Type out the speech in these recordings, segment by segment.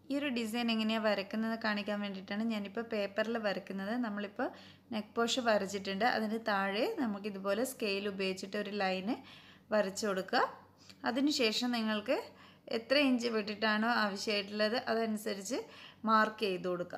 ഈ ഒരു ഡിസൈൻ എങ്ങനെയാണ് വരയ്ക്കുന്നത് കാണിക്കാൻ വേണ്ടിയിട്ടാണ് ഞാനിപ്പോൾ പേപ്പറിൽ വരയ്ക്കുന്നത് നമ്മളിപ്പോൾ നെക്ക് പോഷ് വരച്ചിട്ടുണ്ട് അതിന് താഴെ നമുക്കിതുപോലെ സ്കെയിൽ ഉപയോഗിച്ചിട്ട് ഒരു ലൈന് വരച്ചു കൊടുക്കുക അതിനുശേഷം നിങ്ങൾക്ക് എത്ര ഇഞ്ച് വിട്ടിട്ടാണോ ആവശ്യമായിട്ടുള്ളത് അതനുസരിച്ച് മാർക്ക് ചെയ്ത് കൊടുക്കുക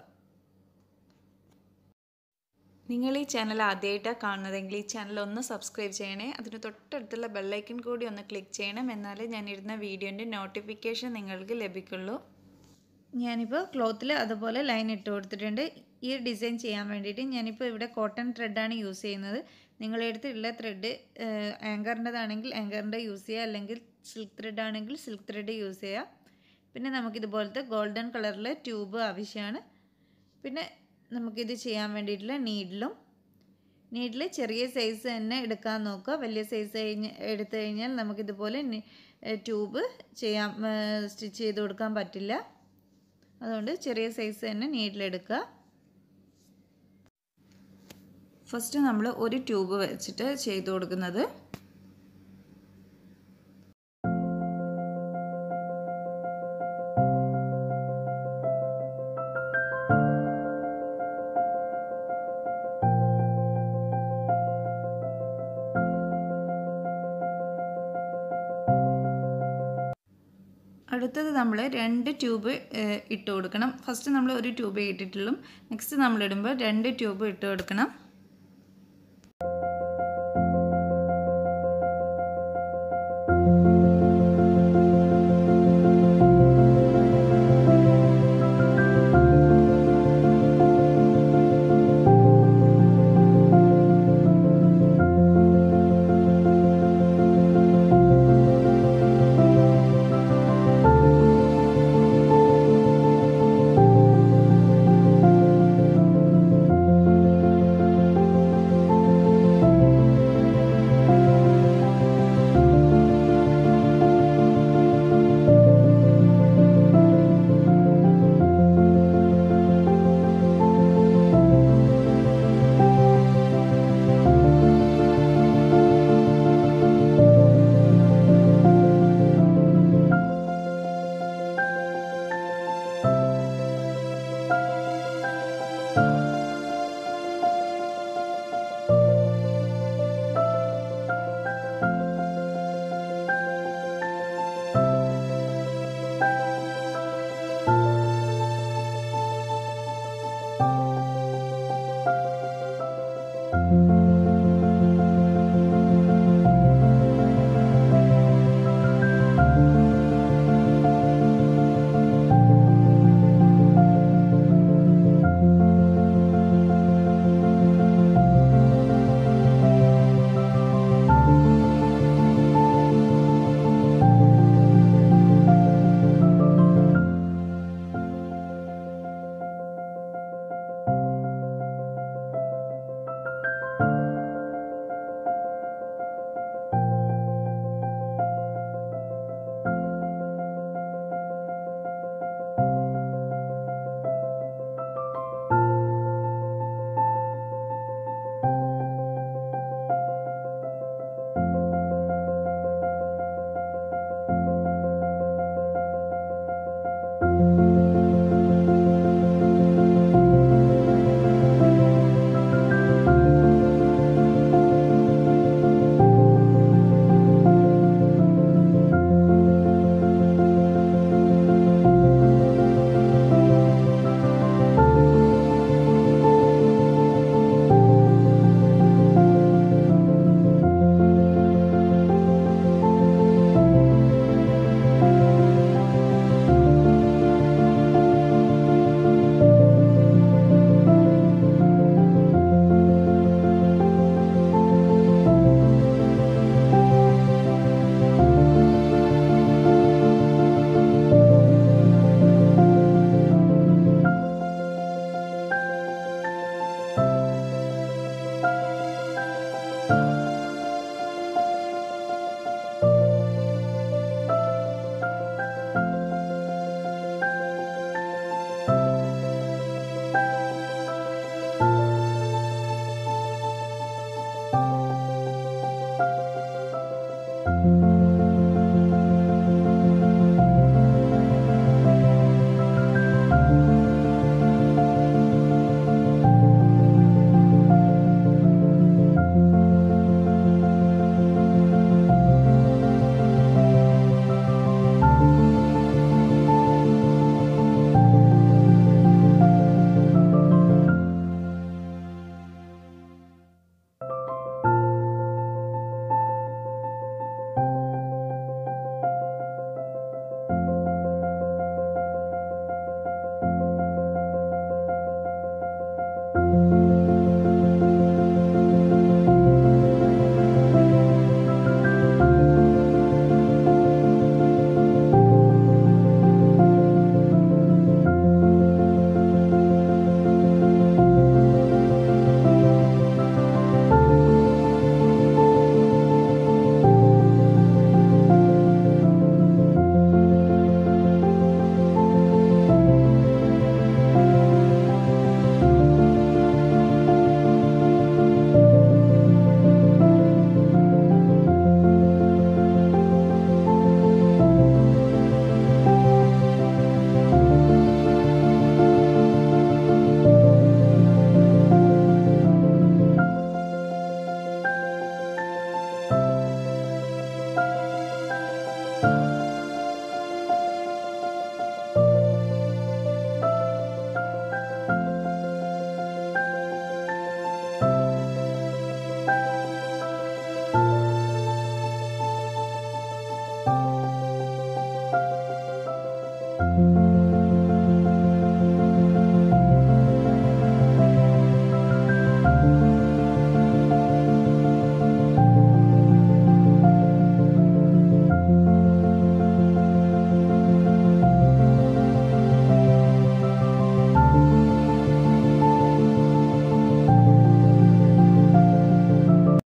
നിങ്ങൾ ഈ ചാനൽ ആദ്യമായിട്ടാണ് കാണുന്നതെങ്കിൽ ഈ ചാനൽ ഒന്ന് സബ്സ്ക്രൈബ് ചെയ്യണേ അതിന് തൊട്ടടുത്തുള്ള ബെല്ലൈക്കൺ കൂടി ഒന്ന് ക്ലിക്ക് ചെയ്യണം എന്നാലേ ഞാനിടുന്ന വീഡിയോൻ്റെ നോട്ടിഫിക്കേഷൻ നിങ്ങൾക്ക് ലഭിക്കുള്ളൂ ഞാനിപ്പോൾ ക്ലോത്തിൽ അതുപോലെ ലൈൻ ഇട്ട് കൊടുത്തിട്ടുണ്ട് ഈ ഡിസൈൻ ചെയ്യാൻ വേണ്ടിയിട്ട് ഞാനിപ്പോൾ ഇവിടെ കോട്ടൺ ത്രെഡാണ് യൂസ് ചെയ്യുന്നത് നിങ്ങളുടെ അടുത്തുള്ള ത്രെഡ് ആങ്കറിൻ്റെതാണെങ്കിൽ ആങ്കറിൻ്റെ യൂസ് ചെയ്യുക അല്ലെങ്കിൽ സിൽക്ക് ത്രെഡ് ആണെങ്കിൽ സിൽക്ക് ത്രെഡ് യൂസ് ചെയ്യുക പിന്നെ നമുക്കിതുപോലത്തെ ഗോൾഡൻ കളറിലെ ട്യൂബ് ആവശ്യമാണ് പിന്നെ നമുക്കിത് ചെയ്യാൻ വേണ്ടിയിട്ടുള്ള നീഡിലും നീഡിൽ ചെറിയ സൈസ് തന്നെ എടുക്കാൻ നോക്കുക വലിയ സൈസ് കഴിഞ്ഞ് എടുത്തു കഴിഞ്ഞാൽ നമുക്കിതുപോലെ ട്യൂബ് ചെയ്യാൻ സ്റ്റിച്ച് ചെയ്ത് കൊടുക്കാൻ പറ്റില്ല അതുകൊണ്ട് ചെറിയ സൈസ് തന്നെ നീഡിലെടുക്കുക ഫസ്റ്റ് നമ്മൾ ഒരു ട്യൂബ് വെച്ചിട്ട് ചെയ്ത് കൊടുക്കുന്നത് അടുത്തത് നമ്മൾ രണ്ട് ട്യൂബ് ഇട്ട് കൊടുക്കണം ഫസ്റ്റ് നമ്മൾ ഒരു ട്യൂബ് ഇട്ടിട്ടുള്ളൂ നെക്സ്റ്റ് നമ്മളിടുമ്പോൾ രണ്ട് ട്യൂബ് ഇട്ട് കൊടുക്കണം